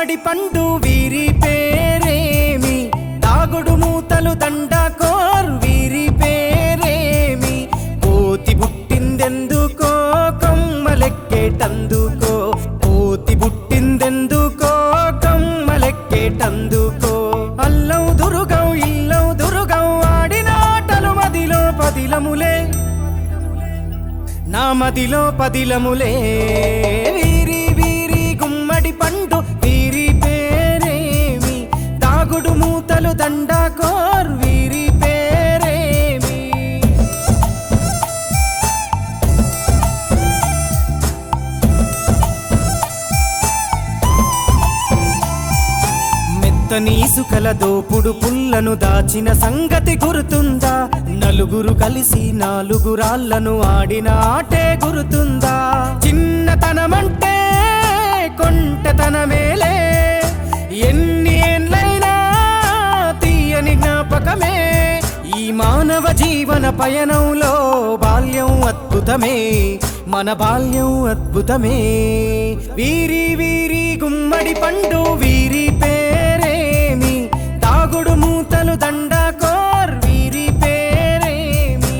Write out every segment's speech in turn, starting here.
గుమ్మడి పండు వీరి పేరేమి తాగుడు మూతలు దండకోర్ వీరి పేరేమి కోతి పుట్టిందెందుకో కొమ్మలెక్కేటందుకో కోతి పుట్టిందెందుకో కొమ్మలెక్కేటందుకో అల్లం దురుగం ఇల్లం దురుగం ఆడిన ఆటలు మదిలో పదిలములే నా మదిలో పదిలములే వీరి వీరి గుమ్మడి పండు వీరి పేరేమి తాగుడు మూతలు దండకోర్ వీరి పేరేమి మెత్తని ఇసుకల దోపుడు పుల్లను దాచిన సంగతి గుర్తుందా నలుగురు కలిసి నాలుగు రాళ్లను ఆడిన ఆటే గుర్తుందా చిన్నతనమంటే కొంటెతనమేలే ఎన్ని ఏండ్లైనా తీయని జ్ఞాపకమే ఈ మానవ జీవన పయనంలో బాల్యం అద్భుతమే మన బాల్యం అద్భుతమే వీరి వీరి గుమ్మడి పండు వీరి పేరేమి తాగుడు మూతలు దండకోర్ వీరి పేరేమి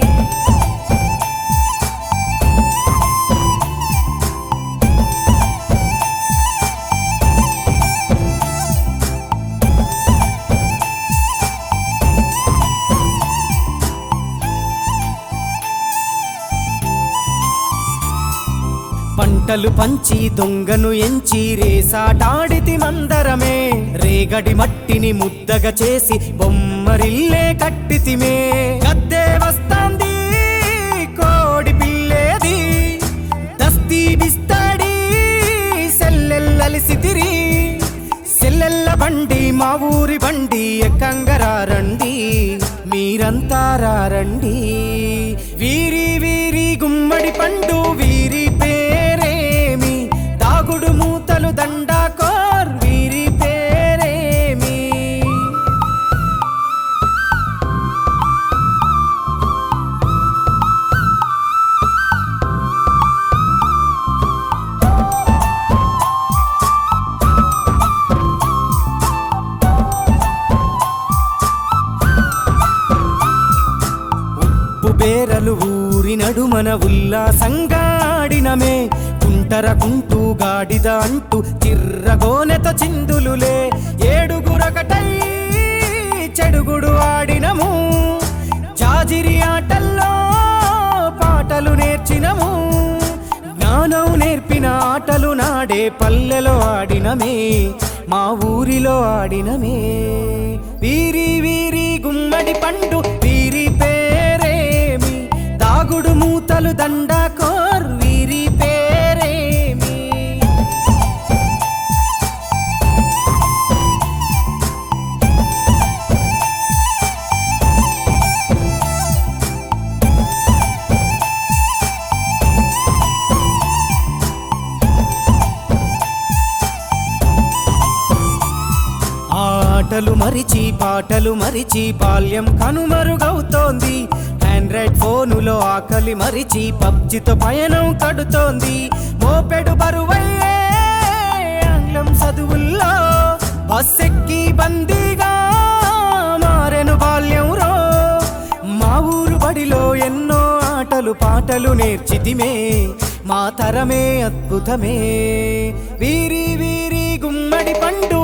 పంటలు పంచి దొంగను ఎంచి రేసాటాడితి మందరమే రేగడి మట్టిని ముద్దగా చేసి బొమ్మరిల్లే కట్టితిమే గద్దే వస్తాంది కోడి పిల్లేది దస్తీ బిస్తాడి సెల్లెల్లలిసితిరి సెల్లెల్ల బండి మా ఊరి బండి ఎక్కంగరారండి మీరంతా రారండి వీరి వీరి గుమ్మడి పండు వీరి పేరేమి తాగుడు మూతలు దండాకోర్ వీరి పేరేమి ఉప్పు బేరలు ఊరి నడుమన ఉల్లాసంగా ఆడినమే కుంటర కుంటూ గాడిద అంటూ చిర్రగోనెత చిందులులే ఏడుగురకటై చెడుగుడు ఆడినము జాజిరి ఆటల్లో పాటలు నేర్చినము జ్ఞానం నేర్పిన ఆటలు నాడే పల్లెలో ఆడినమే మా ఊరిలో ఆడినమే వీరి వీరి గుమ్మడి పండు వీరి పేరేమి తాగుడు మూతలు దండకోర్ వీరి పేరేమి ఆటలు మరిచి పాటలు మరిచి బాల్యం కనుమరుగవుతోంది ఆండ్రాయిడ్ ఫోనులో ఆకలి మరిచి పబ్జితో పయనం కడుతోంది మోపెడు బరువయ్యే ఆంగ్లం చదువుల్లో బస్ ఎక్కి బందీగా మారెను బాల్యం రో మా ఊరు బడిలో ఎన్నో ఆటలు పాటలు నేర్చితిమే మా తరమే అద్భుతమే వీరి వీరి గుమ్మడి పండు